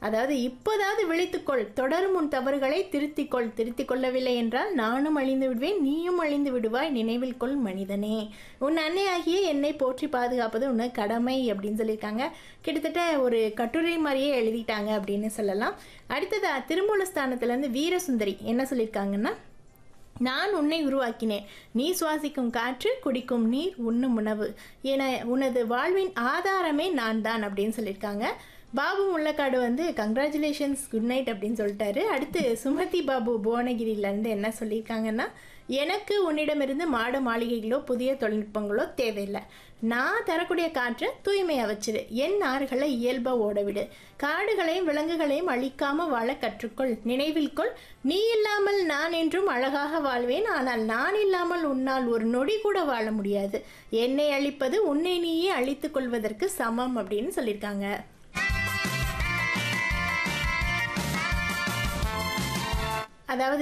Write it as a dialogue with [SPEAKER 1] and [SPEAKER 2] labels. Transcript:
[SPEAKER 1] அதாவது இப்போதாவது விழித்துக்கொள் தொடரும் உன் தவறுகளை திருத்திக்கொள் திருத்திக் கொள்ளவில்லை என்றால் நானும் அழிந்து விடுவேன் நீயும் அழிந்து விடுவாய் நினைவில் கொள் மனிதனே உன் அன்னையாகிய என்னை போற்றி பாதுகாப்பது உன்னை கடமை அப்படின்னு சொல்லியிருக்காங்க கிட்டத்தட்ட ஒரு கட்டுரை மாதிரியே எழுதிட்டாங்க அப்படின்னு சொல்லலாம் அடுத்ததா திருமூலஸ்தானத்துலேருந்து வீரசுந்தரி என்ன சொல்லியிருக்காங்கன்னா நான் உன்னை உருவாக்கினேன் நீ சுவாசிக்கும் காற்று குடிக்கும் நீர் உண்ணும் உணவு என உனது வாழ்வின் ஆதாரமே நான் தான் அப்படின்னு சொல்லியிருக்காங்க பாபு முள்ளக்காடு வந்து கங்க்ராச்சுலேஷன்ஸ் குட் நைட் அப்படின்னு சொல்லிட்டாரு அடுத்து சுமதி பாபு புவனகிரியிலேருந்து என்ன சொல்லியிருக்காங்கன்னா எனக்கு உன்னிடமிருந்து மாட மாளிகைகளோ புதிய தொழில்நுட்பங்களோ தேவையில்லை நான் தரக்கூடிய காற்றை தூய்மையாக வச்சிரு என் ஆறுகளை இயல்பாக ஓடவிடு காடுகளையும் விலங்குகளையும் அழிக்காம வாழ கற்றுக்கொள் நினைவில் கொள் நீ இல்லாமல் நான் என்றும் அழகாக வாழ்வேன் ஆனால் நான் இல்லாமல் உன்னால் ஒரு நொடி கூட வாழ முடியாது என்னை அழிப்பது உன்னை நீயே அழித்துக் கொள்வதற்கு சமம் அப்படின்னு சொல்லியிருக்காங்க அதாவது